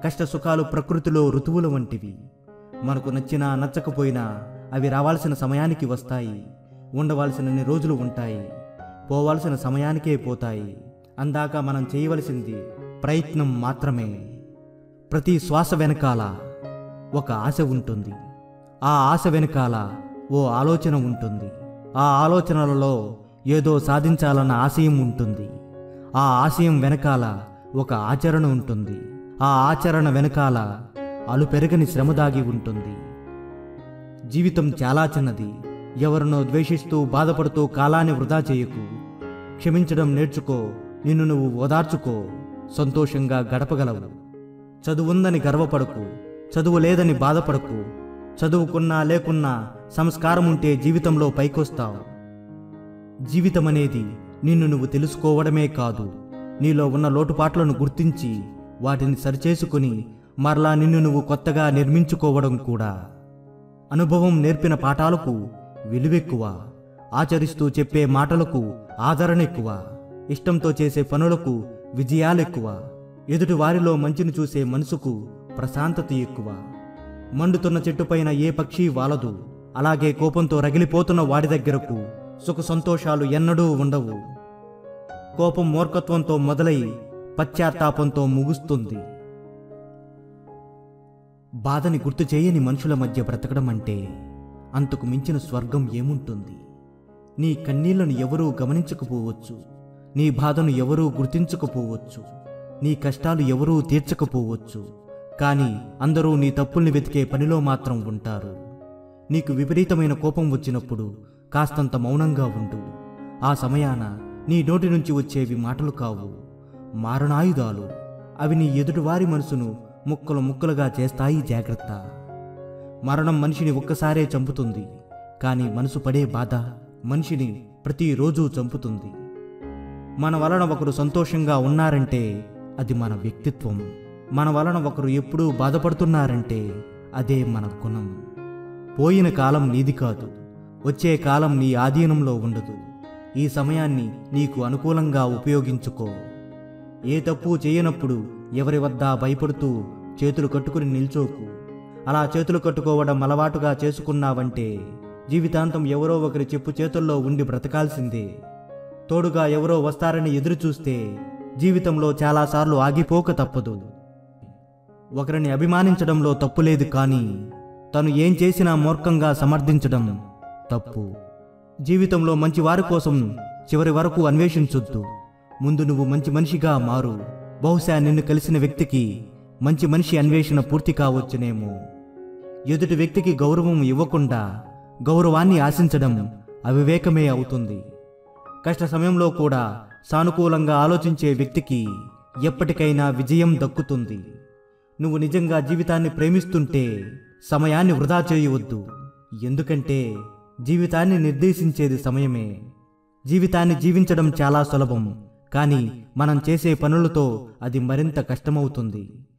కష్ట సుఖాలు ప్రకృతిలో ఋతువుల వంటివి మనకు నచ్చినా నచ్చకపోయినా అవి రావాల్సిన సమయానికి వస్తాయి ఉండవలసినన్ని రోజులు ఉంటాయి పోవాల్సిన సమయానికే పోతాయి అందాక మనం చేయవలసింది ప్రయత్నం మాత్రమే ప్రతి శ్వాస వెనకాల ఒక ఆశ ఉంటుంది ఆ ఆశ వెనకాల ఓ ఆలోచన ఉంటుంది ఆ ఆలోచనలలో ఏదో సాధించాలన్న ఆశయం ఉంటుంది ఆ ఆశయం వెనకాల ఒక ఆచరణ ఉంటుంది ఆ ఆచరణ వెనకాల అలుపెరగని శ్రమ దాగి ఉంటుంది జీవితం చాలా చిన్నది ఎవరినో ద్వేషిస్తూ బాధపడుతూ కాలాన్ని వృధా చేయకు క్షమించడం నేర్చుకో నిన్ను నువ్వు ఓదార్చుకో సంతోషంగా గడపగలవు చదువుందని గర్వపడకు చదువు లేదని బాధపడకు చదువుకున్నా లేకున్నా సంస్కారం ఉంటే జీవితంలో పైకొస్తావు జీవితం అనేది నిన్ను నువ్వు తెలుసుకోవడమే కాదు నీలో ఉన్న లోటుపాట్లను గుర్తించి వాటిని సరిచేసుకుని మరలా నిన్ను నువ్వు కొత్తగా నిర్మించుకోవడం కూడా అనుభవం నేర్పిన పాఠాలకు విలువెక్కువ ఆచరిస్తూ చెప్పే మాటలకు ఆదరణ ఎక్కువ ఇష్టంతో చేసే పనులకు విజయాలెక్కువ ఎదుటి వారిలో మంచిని చూసే మనసుకు ప్రశాంతత ఎక్కువ మండుతున్న చెట్టుపైన ఏ పక్షి వాలదు అలాగే కోపంతో రగిలిపోతున్న వాడి దగ్గరకు సుఖ సంతోషాలు ఎన్నడూ ఉండవు కోపం మూర్ఖత్వంతో మొదలై పశ్చాత్తాపంతో ముగుస్తుంది బాధని గుర్తు చేయని మనుషుల మధ్య బ్రతకడం అంటే అంతకు మించిన స్వర్గం ఏముంటుంది నీ కన్నీళ్లను ఎవరూ గమనించకపోవచ్చు నీ బాధను ఎవరూ గుర్తించకపోవచ్చు నీ కష్టాలు ఎవరూ తీర్చకపోవచ్చు కానీ అందరూ నీ తప్పుల్ని వెతికే పనిలో మాత్రం ఉంటారు నీకు విపరీతమైన కోపం వచ్చినప్పుడు కాస్తంత మౌనంగా ఉండు ఆ సమయాన నీ నోటి నుంచి వచ్చేవి మాటలు కావు మారణాయుధాలు అవి నీ ఎదుటివారి మనసును ముక్కలు ముక్కలుగా చేస్తాయి జాగ్రత్త మరణం మనిషిని ఒక్కసారే చంపుతుంది కానీ మనసు పడే బాధ మనిషిని ప్రతిరోజు చంపుతుంది మన వలన ఒకరు సంతోషంగా ఉన్నారంటే అది మన వ్యక్తిత్వం మన వలన ఒకరు ఎప్పుడూ బాధపడుతున్నారంటే అదే మన గుణం పోయిన కాలం నీది కాదు వచ్చే కాలం నీ ఆధీనంలో ఉండదు ఈ సమయాన్ని నీకు అనుకూలంగా ఉపయోగించుకో ఏ తప్పు చేయనప్పుడు ఎవరి వద్ద భయపడుతూ చేతులు కట్టుకుని నిల్చోకు అలా చేతులు కట్టుకోవడం అలవాటుగా చేసుకున్నావంటే జీవితాంతం ఎవరో ఒకరి చెప్పు చేతుల్లో ఉండి బ్రతకాల్సిందే తోడుగా ఎవరో వస్తారని ఎదురు చూస్తే జీవితంలో చాలాసార్లు ఆగిపోక తప్పదు ఒకరిని అభిమానించడంలో తప్పు లేదు కానీ తను ఏం చేసినా మూర్ఖంగా సమర్థించడం తప్పు జీవితంలో మంచి వారి కోసం చివరి వరకు అన్వేషించొద్దు ముందు నువ్వు మంచి మనిషిగా మారు బహుశా నిన్ను కలిసిన వ్యక్తికి మంచి మనిషి అన్వేషణ పూర్తి కావచ్చునేమో ఎదుటి వ్యక్తికి గౌరవం ఇవ్వకుండా గౌరవాన్ని ఆశించడం అవివేకమే అవుతుంది కష్ట సమయంలో కూడా సానుకూలంగా ఆలోచించే వ్యక్తికి ఎప్పటికైనా విజయం దక్కుతుంది నువ్వు నిజంగా జీవితాన్ని ప్రేమిస్తుంటే సమయాన్ని వృధా చేయవద్దు ఎందుకంటే జీవితాన్ని నిర్దేశించేది సమయమే జీవితాన్ని జీవించడం చాలా సులభం కానీ మనం చేసే పనులతో అది మరింత కష్టమవుతుంది